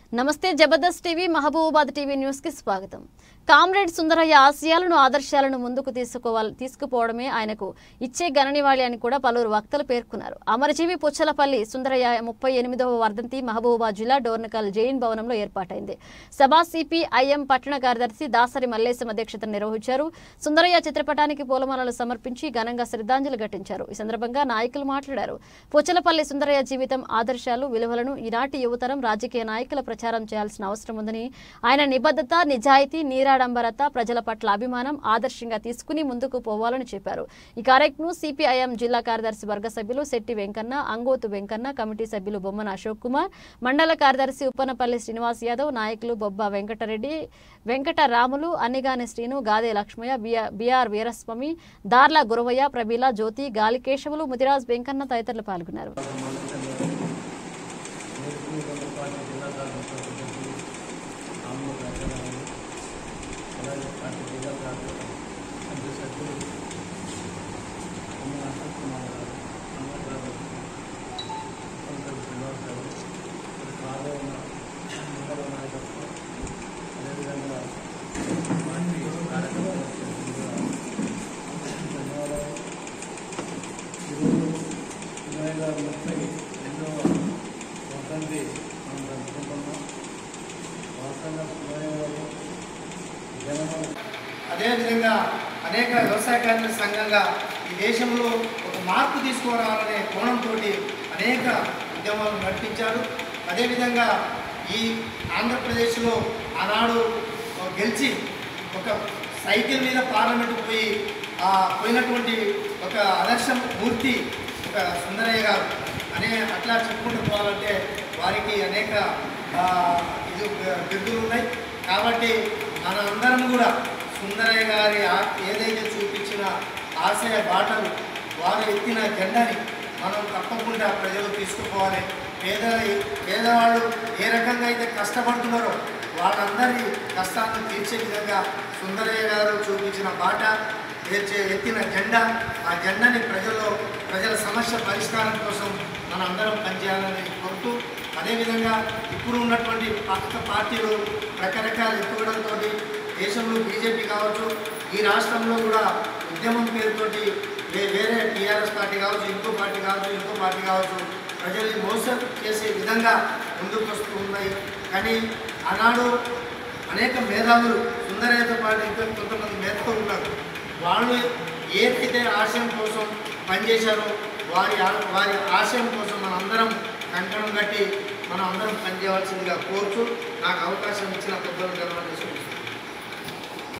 నమస్తే Jabardasth TV Mahabubabad TV news కి స్వాగతం కామ్రేడ్ సుందరయ్య ఆశయాలను ఆదర్శాలను ముందుకు తీసుకోవాలి తీసుకుపోవడమే ఆయనకు ఇచ్చే గణనివాళి అని కూడా పలువురు వక్తలు పేర్కొన్నారు అమరజీవి పుచ్చలపల్లి సుందరయ్య ముప్పై ఎనిమిదవ వర్ధంతి మహబూబాబాద్ జిల్లా డోర్నకల్ జైన్ భవనంలో ఏర్పాటైంది సభా సిపిఐఎం పట్టణ కార్యదర్శి దాసరి మల్లేశం అధ్యక్షతన నిర్వహించారు సుందరయ్య చిత్రపటానికి పూలమాలలు సమర్పించి ఘనంగా శ్రద్ధాంజలి ఘటించారు ఈ సందర్భంగా నాయకులు మాట్లాడారు పుచ్చలపల్లి సుందరయ్య జీవితం ఆదర్శాలు విలువలను ఈనాటి యువతరం రాజకీయ నాయకుల ప్రచారం చేయాల్సిన అవసరం ఉందని ఆయన నిబద్ధత నిజాయితీ నీరాడంబరత ప్రజల పట్ల అభిమానం ఆదర్శంగా తీసుకుని ముందుకు పోవాలని చెప్పారు ఈ కార్యక్రమం సిపిఐఎం జిల్లా కార్యదర్శి వర్గ సభ్యులు శెట్టి వెంకన్న అంగోతు వెంకన్న కమిటీ సభ్యులు బొమ్మన అశోక్ కుమార్ మండల కార్యదర్శి ఉప్పనపల్లి శ్రీనివాస్ యాదవ్ నాయకులు బొబ్బ వెంకటరెడ్డి వెంకట రాములు అన్నిగాని శ్రీను గాదే లక్ష్మయ్య బిఆర్- బిఆర్ వీరస్వామి దార్ల గురవయ్య ప్రబీల జ్యోతి గాలికేశవులు ముదిరాజ్ వెంకన్న తదితరులు పాల్గొన్నారు ఎన్నో వసంతి మనం జరుపుకుంటున్నాం వాస్తవంగా సుబ్రహ్మణ్య గారు జననం అదేవిధంగా అనేక వ్యవసాయ కార్మిక సంఘంగా ఈ దేశంలో ఒక మార్పు తీసుకురావాలనే కోణంతో అనేక ఉద్యమాలు నడిపించారు అదేవిధంగా ఈ ఆంధ్రప్రదేశ్లో ఆనాడు గెలిచి ఒక సైకిల్ మీద పార్లమెంట్కి పోయి ఆ పోయినటువంటి ఒక ఆదర్శం మూర్తి ఒక సుందరయ్య గారు అనే అట్లా చెప్పుకుంటూ పోవాలంటే వారికి అనేక ఆ, ఇది బిరుదులు ఉన్నాయి కాబట్టి మన అందరం కూడా సుందరయ్య గారి ఆ- ఏదైతే చూపించిన ఆశయ బాటలు వారు ఎత్తిన జెండాని మనం తప్పకుండా ప్రజలు తీసుకుపోవాలి పేద పేదవాళ్ళు ఏ రకంగా అయితే కష్టపడుతున్నారో వాళ్ళందరి కష్టాలను తీర్చే విధంగా సుందరయ్య గారు చూపించిన బాట ఎత్తే- ఎత్తిన జెండా ఆ జెండాని ప్రజల్లో ప్రజల సమస్య పరిష్కారం కోసం మన అందరం పనిచేయాలని కోరుతూ అదేవిధంగా ఇప్పుడు ఉన్నటువంటి పక్క పార్టీలు రకరకాల ఎత్తుగడంతో దేశంలో బీజేపీ కావచ్చు ఈ రాష్ట్రంలో కూడా ఉద్యమం పేరుతోటి వే- వేరే టీఆర్ఎస్ పార్టీ కావచ్చు ఇంకో పార్టీ కావచ్చు ఇంకో పార్టీ కావచ్చు ప్రజల్ని మోసం చేసే విధంగా ముందుకు వస్తూ ఉన్నాయి కానీ ఆనాడు అనేక మేధావులు సుందరయ్యతో పాటు ఇంకా కొంతమంది మేధావులు ఉన్నారు వాళ్ళు ఏదైతే ఆశయం కోసం పనిచేశారో వారి ఆ- వారి ఆశయం కోసం మనందరం కంకణం కట్టి మనం అందరం పనిచేయవలసిందిగా కోరుతూ నాకు అవకాశం ఇచ్చిన పెద్దలు